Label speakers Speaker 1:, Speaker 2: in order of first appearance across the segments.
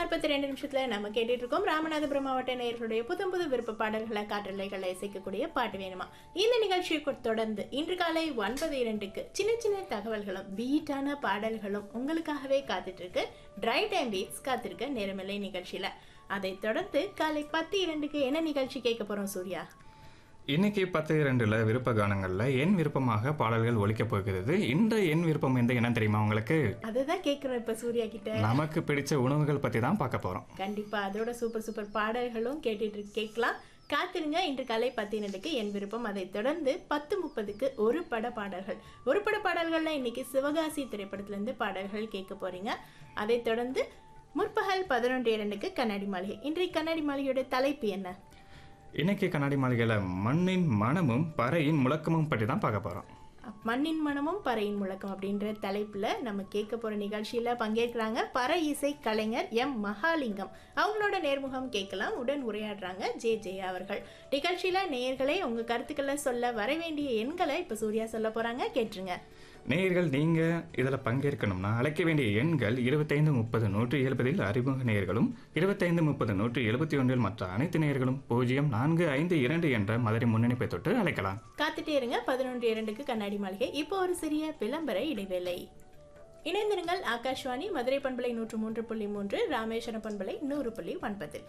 Speaker 1: நாற்பத்தி ரெண்டு நிமிஷத்துல நம்ம கேட்டுட்டு இருக்கோம் ராமநாதபுரம் மாவட்ட நேயர்களுடைய புத்தம் புது விருப்ப பாடல்களை காற்றலைகளை இசைக்கக்கூடிய பாட்டு வேணுமா இந்த நிகழ்ச்சியை தொடர்ந்து இன்று காலை ஒன்பது இரண்டுக்கு சின்ன சின்ன தகவல்களும் பீட்டான பாடல்களும் உங்களுக்காகவே காத்துட்டு இருக்கு ட்ரை டைம் பீட்ஸ் காத்திருக்க நேரமில்லை நிகழ்ச்சியில அதை தொடர்ந்து காலை பத்து இரண்டுக்கு என்ன நிகழ்ச்சி கேட்க போறோம் சூர்யா
Speaker 2: இன்னைக்கு பத்து இரண்டுல விருப்ப கானங்கள்ல என் விருப்பமாக பாடல்கள் ஒலிக்கப் போகிறது இந்த என் விருப்பம் எந்த என்ன தெரியுமா உங்களுக்கு
Speaker 1: அதுதான் கேட்கிறோம் இப்ப சூர்யா கிட்ட
Speaker 2: நமக்கு பிடிச்ச உணவுகள் பத்தி தான் பார்க்க போறோம்
Speaker 1: கண்டிப்பா அதோட சூப்பர் சூப்பர் பாடல்களும் கேட்டுட்டு இருக்கு- கேட்கலாம் காத்திருங்க இன்று காலை பத்தினடுக்கு என் விருப்பம் அதை தொடர்ந்து பத்து முப்பதுக்கு ஒரு பட பாடல்கள் ஒரு பட பாடல்கள்ல இன்னைக்கு சிவகாசி திரைப்படத்துல இருந்து பாடல்கள் கேட்க போறீங்க அதை தொடர்ந்து முற்பகல் பதினொன்று இரண்டுக்கு கண்ணாடி மாளிகை இன்றைய கண்ணாடி மாளிகையோட தலைப்பு என்ன
Speaker 2: இன்னைக்கு கண்ணாடி மாளிகையில மண்ணின் மனமும் பறையின் முழக்கமும் பற்றி தான் பார்க்க போறோம்
Speaker 1: மண்ணின் மனமும் பறையின் முழக்கம் அப்படின்ற தலைப்புல நம்ம கேட்க போற நிகழ்ச்சியில பங்கேற்கிறாங்க பறை இசை கலைஞர் எம் மகாலிங்கம் அவங்களோட நேர்முகம் கேட்கலாம் உடன் உரையாடுறாங்க ஜே ஜெயா அவர்கள் நிகழ்ச்சியில நேயர்களே உங்க கருத்துக்களை சொல்ல வர வேண்டிய எண்களை இப்ப சூர்யா சொல்ல போறாங்க கேட்டுருங்க
Speaker 2: நேயர்கள் நீங்க இதுல பங்கேற்கணும்னா அழைக்க வேண்டிய எண்கள் இருபத்தைந்து முப்பது நூற்றி எழுபதில் அறிமுக நேயர்களும் இருபத்தைந்து முப்பது நூற்றி எழுபத்தி ஒன்றில் மற்ற அனைத்து நேயர்களும் பூஜ்ஜியம் நான்கு ஐந்து இரண்டு என்ற மதுரை முன்னணிப்பை தொட்டு அழைக்கலாம்
Speaker 1: காத்துட்டே இருங்க பதினொன்று இரண்டுக்கு கண்ணாடி மாளிகை இப்போ ஒரு சிறிய விளம்பர இடைவேளை இணைந்திருங்கள் ஆகாஷ்வாணி மதுரை பண்பலை நூற்று மூன்று புள்ளி மூன்று ராமேஸ்வரம் பண்பலை நூறு புள்ளி ஒன்பதில்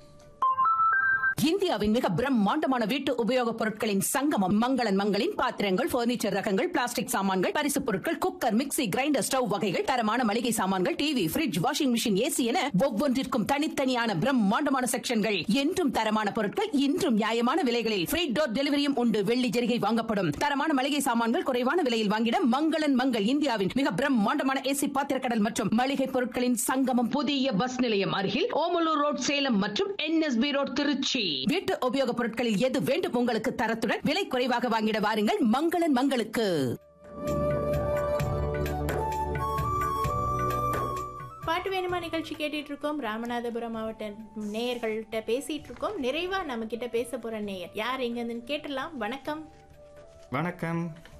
Speaker 3: இந்தியாவின் மிக பிரம்மாண்டமான வீட்டு உபயோகப் பொருட்களின் சங்கமம் மங்களன் மங்களின் பாத்திரங்கள் பர்னிச்சர் ரகங்கள் பிளாஸ்டிக் சாமான்கள் பரிசுப் பொருட்கள் குக்கர் மிக்ஸி கிரைண்டர் ஸ்டவ் வகைகள் தரமான மளிகை சாமான்கள் TV fridge washing machine AC என ஒவ்வொன்றிற்கும் தனித்தனியான பிரம்மாண்டமான செக்ஷன்கள் என்றும் தரமான பொருட்கள் இன்றும் நியாயமான விலைகளில் ஃப்ரீ டோர் டெலிவரியும் உண்டு வெள்ளி ஜெரிகை வாங்கப்படும் தரமான மளிகை சாமான்கள் குறைவான விலையில் வாங்கிட மங்களன் மங்கள் இந்தியாவின் மிக பிரம்மாண்டமான ஏசி பாத்திரக்கடல் மற்றும் மளிகை பொருட்களின் சங்கமம் புதிய பஸ் நிலையம் அருகில் ஓமலூர் ரோட் சேலம் மற்றும் என்எஸ்பி ரோட் திருச்சி வீட்டு உபயோகப் பொருட்களில் எது வேண்டும் உங்களுக்கு தரத்துடன் விலை குறைவாக வாங்கிட வாருங்கள் மங்களன் மங்களுக்கு
Speaker 1: பாட்டு வேணுமா நிகழ்ச்சி கேட்டுட்டு இருக்கோம் ராமநாதபுரம் மாவட்ட நேயர்கள்ட்ட பேசிட்டு இருக்கோம் நிறைவா நம்ம கிட்ட பேச போற நேயர் யார் எங்க இருந்துன்னு கேட்டலாம் வணக்கம்
Speaker 2: வணக்கம்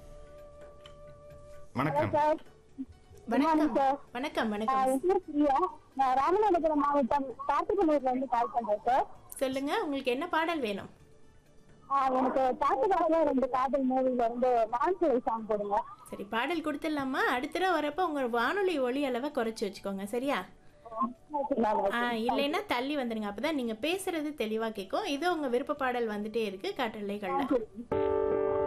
Speaker 2: வணக்கம்
Speaker 4: சார்
Speaker 1: வணக்கம்
Speaker 4: சார்.
Speaker 1: வணக்கம்
Speaker 4: ஆ,
Speaker 1: வணக்கம்
Speaker 4: என் பேர் பிரியா நான் ராமநாதபுரம் மாவட்டம் காட்டுக்கனூர்ல இருந்து கால் பண்றேன் சார்
Speaker 1: சொல்லுங்க உங்களுக்கு என்ன பாடல் வேணும்
Speaker 4: ஆ, எனக்கு காட்டுக்காக ரெண்டு காதல் மூவில இருந்து மான்சுவை சாங் போடுங்க
Speaker 1: சரி பாடல் கொடுத்துடலாமா அடுத்த தடவை வரப்ப உங்க வானொலி ஒலி அளவை குறைச்சு வச்சுக்கோங்க சரியா ஆ இல்லைன்னா தள்ளி வந்துடுங்க அப்பதான் நீங்க பேசுறது தெளிவா கேட்கும் இதோ உங்க விருப்ப பாடல் வந்துட்டே இருக்கு காற்றலைகள்ல